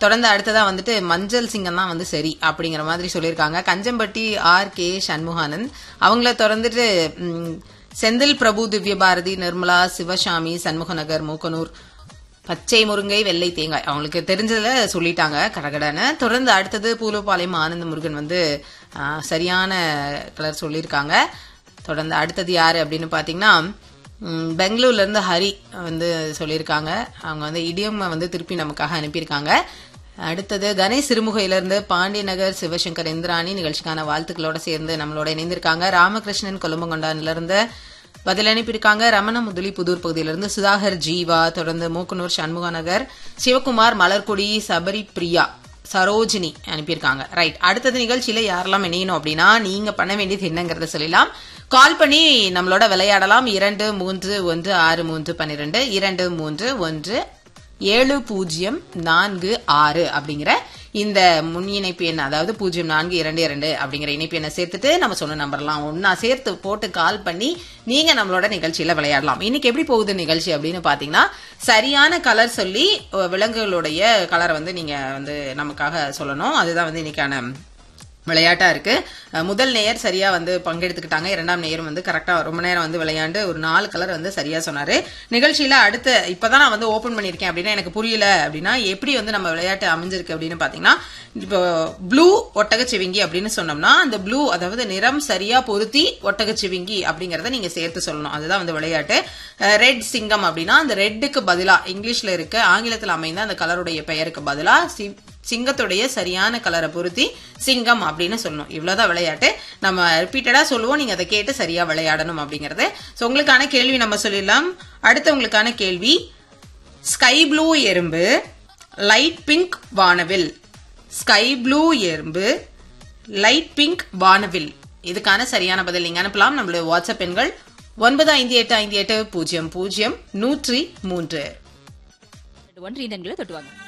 தொடர்ந்து அடுத்ததா வந்துட்டு மஞ்சள் சிங்கம் தான் வந்து சரி அப்படிங்கிற மாதிரி சொல்லியிருக்காங்க கஞ்சம்பட்டி ஆர் கே சண்முகானந்த் அவங்கள தொடர்ந்துட்டு ம், செந்தில் பிரபு திவ்யபாரதி நிர்மலா சிவசாமி சண்முகநகர் மூக்கனூர் பச்சை முருங்கை வெள்ளை தேங்காய் அவங்களுக்கு தெரிஞ்சதுல சொல்லிட்டாங்க கடகடன்னு தொடர்ந்து அடுத்தது பூலோபாளையம் ஆனந்த முருகன் வந்து ஆ, சரியான கலர் சொல்லியிருக்காங்க தொடர்ந்து அடுத்தது யாரு அப்படின்னு பாத்தீங்கன்னா ம், பெங்களூர்ல இருந்து ஹரி வந்து சொல்லியிருக்காங்க அவங்க வந்து இடியம் வந்து திருப்பி நமக்காக அனுப்பியிருக்காங்க அடுத்தது கணேஷ் சிறுமுகையில இருந்து பாண்டிய நகர் சிவசங்கர் இந்திராணி நிகழ்ச்சிக்கான வாழ்த்துக்களோட சேர்ந்து நம்மளோட இணைந்திருக்காங்க ராமகிருஷ்ணன் கொலும்பங்கொண்டான்ல இருந்து பதில் அனுப்பியிருக்காங்க ரமண முதலி புதூர் பகுதியிலிருந்து சுதாகர் ஜீவா தொடர்ந்து மூக்கனூர் சண்முக நகர் சிவகுமார் மலர்கொடி சபரி பிரியா சரோஜினி அனுப்பியிருக்காங்க ரைட் அடுத்தது நிகழ்ச்சியில யாரெல்லாம் இணையணும் அப்படின்னா நீங்க பண்ண வேண்டியது என்னங்கறத சொல்லலாம் கால் பண்ணி நம்மளோட விளையாடலாம் இரண்டு மூன்று ஒன்று ஆறு மூன்று பன்னிரெண்டு இரண்டு மூன்று ஒன்று ஏழு பூஜ்ஜியம் நான்கு ஆறு அப்படிங்கிற இந்த முன் இணைப்பு எண் அதாவது பூஜ்ஜியம் நான்கு இரண்டு இரண்டு அப்படிங்கிற இணைப்பு எண்ணை சேர்த்துட்டு நம்ம சொன்ன நம்பர்லாம் ஒன்னா சேர்த்து போட்டு கால் பண்ணி நீங்க நம்மளோட நிகழ்ச்சியில விளையாடலாம் இன்னைக்கு எப்படி போகுது நிகழ்ச்சி அப்படின்னு பாத்தீங்கன்னா சரியான கலர் சொல்லி அஹ், விலங்குகளுடைய கலரை வந்து நீங்க வந்து நமக்காக சொல்லணும் அதுதான் வந்து இன்னைக்கான விளையாட்டா இருக்கு அஹ் முதல் நேயர் சரியா வந்து பங்கெடுத்துக்கிட்டாங்க இரண்டாம் நேயரும் வந்து கரெக்டா ரொம்ப நேரம் வந்து விளையாண்டு ஒரு நாலு கலர் வந்து சரியா சொன்னாரு நிகழ்ச்சியில அடுத்த இப்பதான் நான் வந்து ஓபன் பண்ணிருக்கேன் அப்படின்னா எனக்கு புரியல அப்படின்னா எப்படி வந்து நம்ம விளையாட்டு அமைஞ்சிருக்கு அப்படின்னு பாத்தீங்கன்னா இப்போ ப்ளூ ஒட்டகச்சிவிங்கி அப்படின்னு சொன்னோம்னா அந்த ப்ளூ அதாவது நிறம் சரியா பொருத்தி ஒட்டகச்சிவிங்கி அப்படிங்கறத நீங்க சேர்த்து சொல்லணும் அதுதான் வந்து விளையாட்டு ரெட் சிங்கம் அப்படின்னா அந்த ரெட்டுக்கு பதிலா இங்கிலீஷ்ல இருக்க ஆங்கிலத்தில் அமைந்த அந்த கலருடைய பெயருக்கு பதிலா சி- சிங்கத்துடைய சரியான கலரை பொருத்தி சிங்கம் அப்படின்னு சொல்லணும் இவ்வளவுதான் விளையாட்டு நம்ம ரிப்பீட்டடா சொல்லுவோம் நீங்க அதை கேட்டு சரியா விளையாடணும் அப்படிங்கறது சோ உங்களுக்கான கேள்வி நம்ம சொல்லிடலாம் அடுத்து உங்களுக்கான கேள்வி ஸ்கை ப்ளூ எறும்பு லைட் பிங்க் வானவில் ஸ்கை ப்ளூ எறும்பு லைட் பிங்க் வானவில் இதுக்கான சரியான பதில் நீங்க அனுப்பலாம் நம்மளுடைய வாட்ஸ்அப் எண்கள் ஒன்பது ஐந்து எட்டு ஐந்து எட்டு பூஜ்ஜியம் பூஜ்ஜியம் நூற்றி மூன்று ஒன்று இடங்களை தொட்டுவாங்க